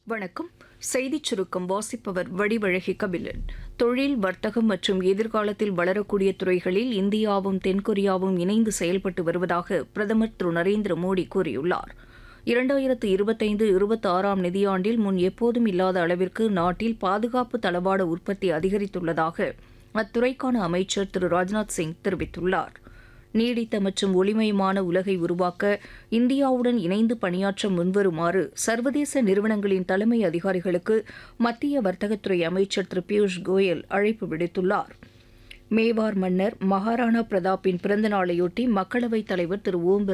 வணக்கம் செய்திச் சுருக்கம் வாசிப்பவர் வடிவழகி கபிலன் தொழில் வர்த்தகம் மற்றும் எதிர்காலத்தில் வளரக்கூடிய துறைகளில் இந்தியாவும் தென்கொரியாவும் இணைந்து செயல்பட்டு வருவதாக பிரதமர் திரு நரேந்திர மோடி கூறியுள்ளார் இரண்டாயிரத்து இருபத்தைந்து இருபத்தி ஆறாம் நிதியாண்டில் முன் எப்போதும் இல்லாத அளவிற்கு நாட்டில் பாதுகாப்பு தளவாட உற்பத்தி அதிகரித்துள்ளதாக அத்துறைக்கான அமைச்சர் திரு ராஜ்நாத் சிங் தெரிவித்துள்ளார் நீடித்த மற்றும் ஒளிமயமான உலகை உருவாக்க இந்தியாவுடன் இணைந்து பணியாற்ற முன்வருமாறு சர்வதேச நிறுவனங்களின் தலைமை அதிகாரிகளுக்கு மத்திய வர்த்தகத்துறை அமைச்சர் திரு பியூஷ் கோயல் அழைப்பு விடுத்துள்ளார் மேவார் மன்னர் மகாராணா பிரதாப்பின் பிறந்த நாளையொட்டி மக்களவைத் தலைவர் திரு ஓம்